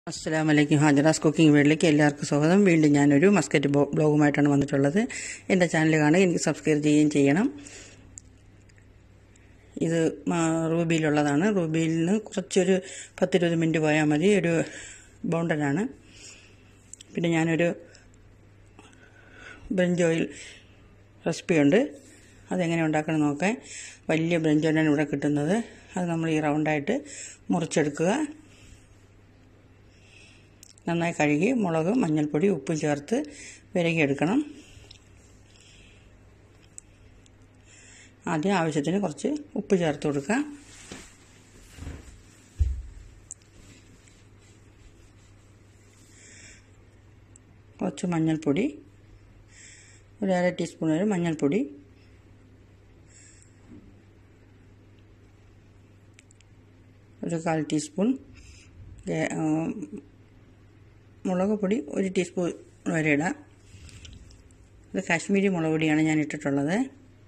അസ്സാം വലൈക്കും ഹാജറാസ് കുക്കിംഗ് വീട്ടിലേക്ക് എല്ലാവർക്കും സ്വാഗതം വീണ്ടും ഞാനൊരു മസ്കറ്റ് ബോ- ബ്ലോഗുമായിട്ടാണ് വന്നിട്ടുള്ളത് എൻ്റെ ചാനൽ കാണുക എനിക്ക് സബ്സ്ക്രൈബ് ചെയ്യുകയും ചെയ്യണം ഇത് മാ- റൂബിയിലുള്ളതാണ് റൂബിയിൽ നിന്ന് കുറച്ചൊരു പത്തിരുപത് മിനിറ്റ് പോയാൽ മതി ഒരു ബൗണ്ടനാണ് പിന്നെ ഞാനൊരു ബ്രഞ്ച് ഓയിൽ റെസിപ്പി ഉണ്ട് അതെങ്ങനെ ഉണ്ടാക്കണം നോക്കാൻ വലിയ ബ്രഞ്ച് ഓയിലാണ് ഇവിടെ കിട്ടുന്നത് അത് നമ്മൾ ഈ റൗണ്ടായിട്ട് മുറിച്ചെടുക്കുക നന്നായി കഴുകി മുളക് മഞ്ഞൾപ്പൊടി ഉപ്പും ചേർത്ത് വിരകിയെടുക്കണം ആദ്യം ആവശ്യത്തിന് കുറച്ച് ഉപ്പ് ചേർത്ത് കൊടുക്കുക കുറച്ച് മഞ്ഞൾപ്പൊടി ഒരു അര ടീസ്പൂൺ വരെ മഞ്ഞൾപ്പൊടി ഒരു കാൽ ടീസ്പൂൺ ഗേ- ആ, മുളക് പൊടി ഒരു ടീസ്പൂൺ വരെ ഇടാം ഇത് കാശ്മീരി മുളക് പൊടിയാണ് ഞാൻ ഇട്ടിട്ടുള്ളത്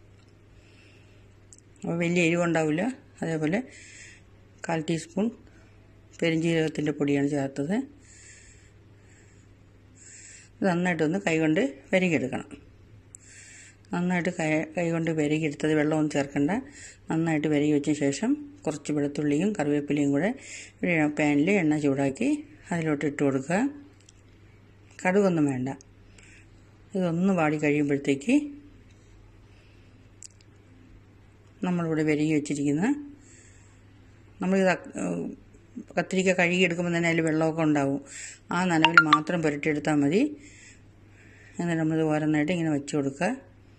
അപ്പോൾ വലിയ എരിവുണ്ടാവില്ല അതേപോലെ കാൽ ടീസ്പൂൺ പെരിഞ്ജീരകത്തിൻ്റെ പൊടിയാണ് ചേർത്തത് ഇത് നന്നായിട്ടൊന്ന് കൈകൊണ്ട് വരകിയെടുക്കണം നന്നായിട്ട് കൈ കൈകൊണ്ട് വരകിയെടുത്തത് വെള്ളമൊന്നും ചേർക്കണ്ട നന്നായിട്ട് വരകി വെച്ച ശേഷം കുറച്ച് വെളുത്തുള്ളിയും കറിവേപ്പിലയും കൂടെ ഒരു പാനിൽ എണ്ണ ചൂടാക്കി അതിലോട്ട് ഇട്ട് കൊടുക്കുക കടുകൊന്നും വേണ്ട ഇതൊന്ന് വാടി കഴിയുമ്പോഴത്തേക്ക് നമ്മളിവിടെ വരകി വെച്ചിരിക്കുന്ന നമ്മളിത് അക്- ഏഹ് കത്തിരിക്ക കഴുകിയെടുക്കുമ്പോൾ തന്നെ അതിൽ വെള്ളമൊക്കെ ഉണ്ടാവും ആ നനവിൽ മാത്രം പുരട്ടിയെടുത്താൽ മതി എന്നിട്ട് നമ്മളിത് ഓരോന്നായിട്ട് ഇങ്ങനെ വെച്ച് കൊടുക്കുക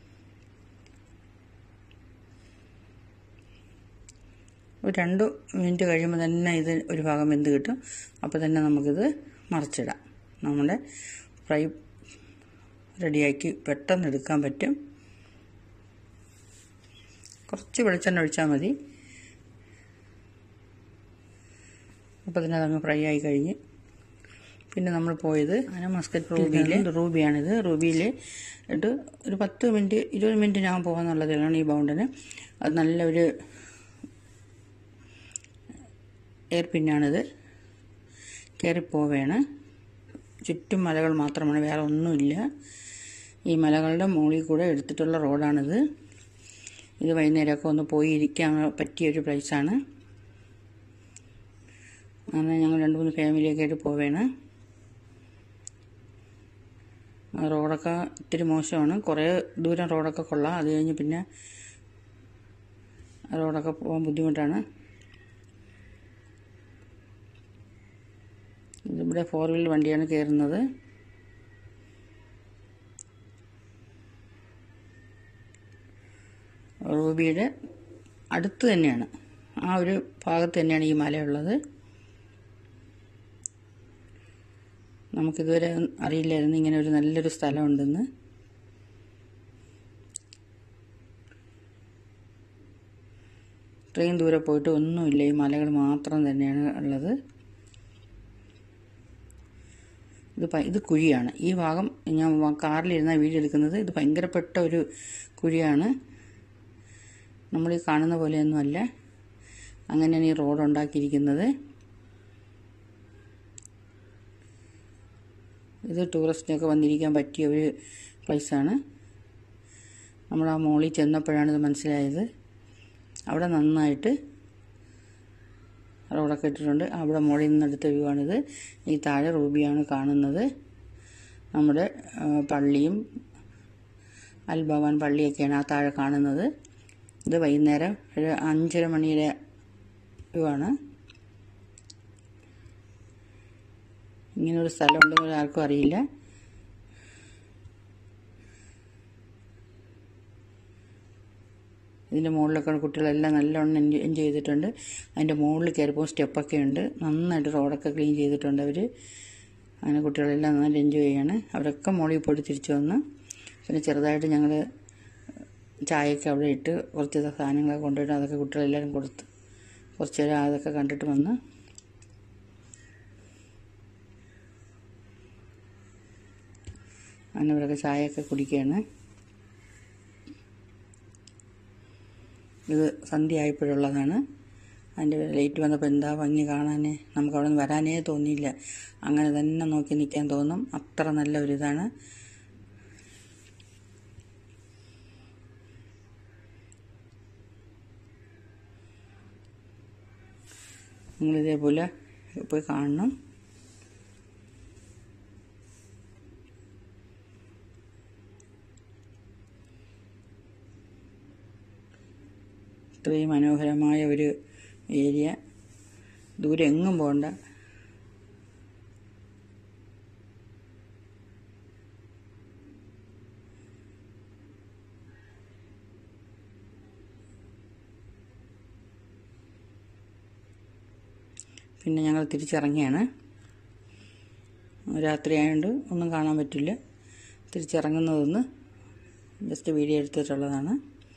ഒരു രണ്ട് മിനിറ്റ് കഴിയുമ്പോൾ തന്നെ ഇത് ഒരു ഭാഗം വെന്ത് കിട്ടും അപ്പോൾ തന്നെ നമുക്കിത് മറിച്ചിടാം നമ്മുടെ ഫ്രൈ റെഡിയാക്കി പെട്ടെന്ന് എടുക്കാൻ പറ്റും കുറച്ച് വെളിച്ചെണ്ണ ഒഴിച്ചാൽ മതി അപ്പോൾ തന്നെ അതങ്ങ് ഫ്രൈ ആയി കഴിഞ്ഞ് പിന്നെ നമ്മൾ പോയത് അങ്ങനെ മസ്കറ്റ് റൂബിയിൽ റൂബിയാണിത് റൂബിയിൽ ഇട്ട് ഒരു പത്ത് മിനിറ്റ് ഇരുപത് മിനിറ്റ് ഞാൻ പോകാന്നുള്ളതിലാണ് ഈ ബൗണ്ടിന് അത് നല്ലൊരു എയർ പിന്നാണിത് കയറിപ്പോവേണ് ചുറ്റും മലകൾ മാത്രമാണ് വേറെ ഒന്നുമില്ല ഈ മലകളുടെ മുകളിൽ കൂടെ എടുത്തിട്ടുള്ള റോഡാണിത് ഇത് വൈകുന്നേരമൊക്കെ ഒന്ന് പോയി ഇരിക്കാൻ പറ്റിയൊരു പ്ലേസാണ് അങ്ങനെ ഞങ്ങൾ രണ്ട് മൂന്ന് ഫാമിലിയൊക്കെ ആയിട്ട് പോവേണ് ആ റോഡൊക്കെ ഇത്തിരി മോശമാണ് കുറേ ദൂരം റോഡൊക്കെ കൊള്ളാം അത് കഴിഞ്ഞ് പിന്നെ ആ റോഡൊക്കെ പോകാൻ ബുദ്ധിമുട്ടാണ് ഇതിവിടെ ഫോർ വീൽ വണ്ടിയാണ് കയറുന്നത് റൂബിയുടെ അടുത്ത് തന്നെയാണ് ആ ഒരു ഭാഗത്ത് തന്നെയാണ് ഈ മലയുള്ളത് നമുക്കിതുവരെ അറിയില്ലായിരുന്നു ഇങ്ങനെ ഒരു നല്ലൊരു സ്ഥലമുണ്ടെന്ന് ഇത്രയും ദൂരെ പോയിട്ട് ഒന്നുമില്ല ഈ മലകൾ മാത്രം തന്നെയാണ് ഉള്ളത് ഇത് ഭ- ഇത് കുഴിയാണ് ഈ ഭാഗം ഞാൻ വ- കാറിലിരുന്ന വീഡിയോ എടുക്കുന്നത് ഇത് ഭയങ്കരപ്പെട്ട ഒരു കുഴിയാണ് നമ്മൾ ഈ കാണുന്ന പോലെയൊന്നുമല്ല അങ്ങനെയാണ് ഈ റോഡ് ഉണ്ടാക്കിയിരിക്കുന്നത് ഇത് ടൂറിസ്റ്റിനൊക്കെ വന്നിരിക്കാൻ പറ്റിയ ഒരു പ്ലേസാണ് നമ്മൾ ആ മോളിൽ ചെന്നപ്പോഴാണ് ഇത് മനസ്സിലായത് അവിടെ നന്നായിട്ട് റോഡൊക്കെ ഇട്ടിട്ടുണ്ട് അവിടെ മുകളിൽ നിന്നെടുത്ത വ്യൂ ആണിത് ഈ താഴെ റൂബിയാണ് കാണുന്നത് നമ്മുടെ ആ, പള്ളിയും അൽ ഭവാൻ പള്ളിയൊക്കെയാണ് ആ താഴെ കാണുന്നത് ഇത് വൈകുന്നേരം ഒരു അഞ്ചര മണിയുടെ വ്യൂ ആണ് ഇങ്ങനൊരു സ്ഥലം ഉണ്ടെന്ന് ആർക്കും അറിയില്ല ഇതിൻ്റെ മുകളിലൊക്കെ കുട്ടികളെല്ലാം നല്ലോണം എൻജോയ് എൻജോയ് ചെയ്തിട്ടുണ്ട് അതിൻ്റെ മുകളിൽ കയറിപ്പോൾ സ്റ്റെപ്പൊക്കെ ഉണ്ട് നന്നായിട്ട് റോഡൊക്കെ ക്ലീൻ ചെയ്തിട്ടുണ്ട് അവർ അങ്ങനെ കുട്ടികളെല്ലാം നന്നായിട്ട് എൻജോയ് ചെയ്യാണ് അവരൊക്കെ മുകളിൽ പോയിട്ട് തിരിച്ചു വന്ന് പിന്നെ ചെറുതായിട്ട് ഞങ്ങൾ ചായയൊക്കെ അവിടെ ഇട്ട് കുറച്ച് സാധനങ്ങളൊക്കെ കൊണ്ടുപോയിട്ട് അതൊക്കെ കുട്ടികളെല്ലാവരും കൊടുത്ത് കുറച്ച് നേരം അതൊക്കെ കണ്ടിട്ട് വന്ന് അങ്ങനെ അവരൊക്കെ ചായയൊക്കെ കുടിക്കുകയാണ് ഇത് സന്ധ്യ ആയപ്പോഴുള്ളതാണ് അതിൻ്റെ ലൈറ്റ് വന്നപ്പോൾ എന്താ ഭംഗി കാണാൻ നമുക്ക് അവിടെ നിന്ന് വരാനേ തോന്നിയില്ല അങ്ങനെ തന്നെ നോക്കി നിൽക്കാൻ തോന്നും അത്ര നല്ല ഒരിതാണ് നിങ്ങളിതേപോലെ പോയി കാണണം ഇത്രയും മനോഹരമായ ഒരു ഏരിയ ദൂരെ എങ്ങും പോകണ്ട പിന്നെ ഞങ്ങൾ തിരിച്ചിറങ്ങിയാണ് രാത്രി ആയതുകൊണ്ട് ഒന്നും കാണാൻ പറ്റില്ല തിരിച്ചിറങ്ങുന്നതൊന്ന് ജസ്റ്റ് വീഡിയോ എടുത്തിട്ടുള്ളതാണ്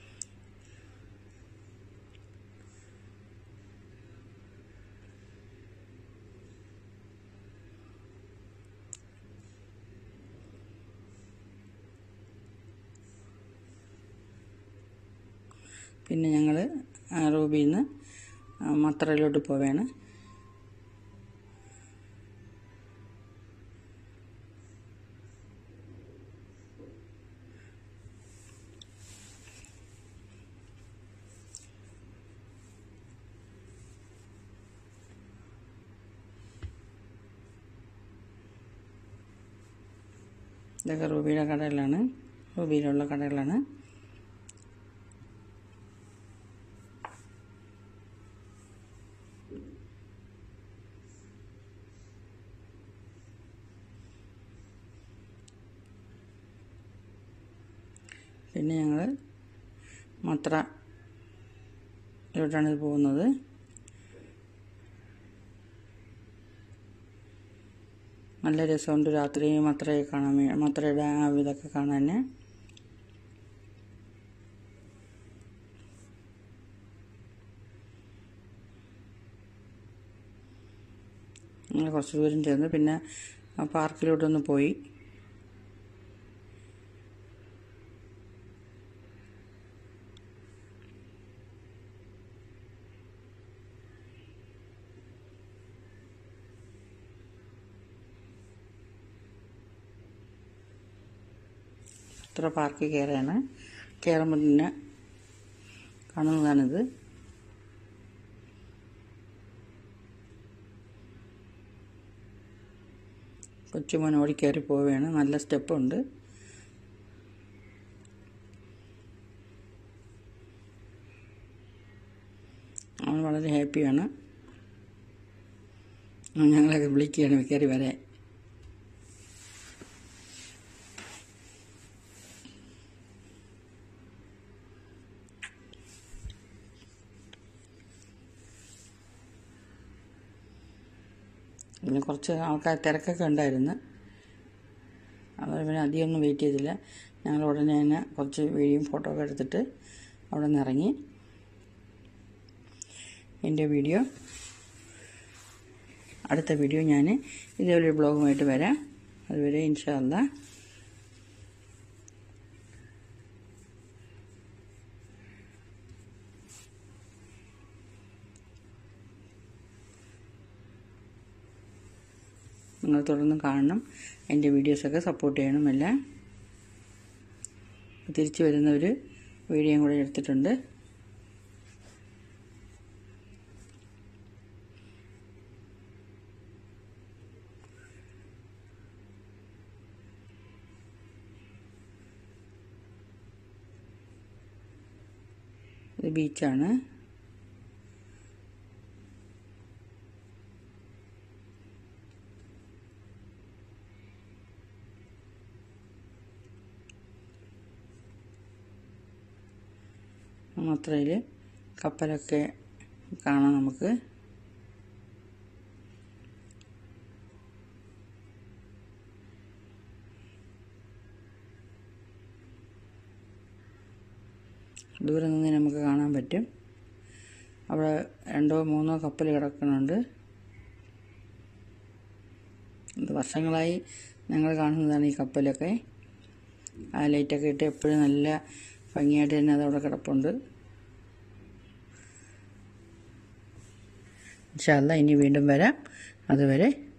പിന്നെ ഞങ്ങൾ റൂബിയിൽ നിന്ന് മത്രയിലോട്ട് പോവുകയാണ് ഇതൊക്കെ റൂബിയുടെ കടകളാണ് റൂബിയിലുള്ള കടകളാണ് പിന്നെ ഞങ്ങൾ മത്ര ഇവിടെയാണ് പോകുന്നത് നല്ല രസമുണ്ട് രാത്രി മത്രയെ കാണാൻ വേ- മത്രയുടെ ആ ഇതൊക്കെ കാണാൻ അങ്ങനെ കുറച്ച് ദൂരം ചെന്ന് പിന്നെ ആ പാർക്കിലോട്ടൊന്ന് പോയി ഇത്ര പാർക്ക് കയറിയാണ് കയറുമ്പോൾ തന്നെ കാണുന്നതാണിത് കൊച്ചുമോൻ ഓടിക്കയറി പോവുകയാണ് നല്ല സ്റ്റെപ്പുണ്ട് അവൻ വളരെ ഹാപ്പിയാണ് അവൻ ഞങ്ങളൊക്കെ വിളിക്കുകയാണ് കയറി വരാൻ പിന്നെ കുറച്ച് ആൾക്കാർ തിരക്കൊക്കെ ഉണ്ടായിരുന്നു അത് പിന്നെ അധികമൊന്നും വെയിറ്റ് ചെയ്തില്ല ഞങ്ങൾ ഉടനെ തന്നെ കുറച്ച് വീഡിയോയും ഫോട്ടോ ഒക്കെ എടുത്തിട്ട് അവിടെ നിന്ന് ഇറങ്ങി എൻ്റെ വീഡിയോ അടുത്ത വീഡിയോ ഞാൻ ഇതേപോലെ ബ്ലോഗുമായിട്ട് വരാം അതുവരെ ഇൻഷാ അല്ലാ നിങ്ങൾ തുടർന്ന് കാണണം എൻ്റെ വീഡിയോസൊക്കെ സപ്പോർട്ട് ചെയ്യണം എല്ലാം തിരിച്ചു വരുന്നവർ വീഡിയോയും കൂടെ എടുത്തിട്ടുണ്ട് ഇത് ബീച്ചാണ് മാത്രയിൽ കപ്പലൊക്കെ കാണാം നമുക്ക് ദൂരെ നിന്ന് നമുക്ക് കാണാൻ പറ്റും അവിടെ രണ്ടോ മൂന്നോ കപ്പൽ കിടക്കുന്നുണ്ട് ഇത് വർഷങ്ങളായി ഞങ്ങൾ കാണുന്നതാണ് ഈ കപ്പലൊക്കെ ആ ലൈറ്റൊക്കെ ഇട്ട് എപ്പോഴും നല്ല ഭംഗിയായിട്ട് തന്നെ അതവിടെ കിടപ്പുണ്ട് ഇൻഷാല്ല ഇനി വീണ്ടും വരാം അതുവരെ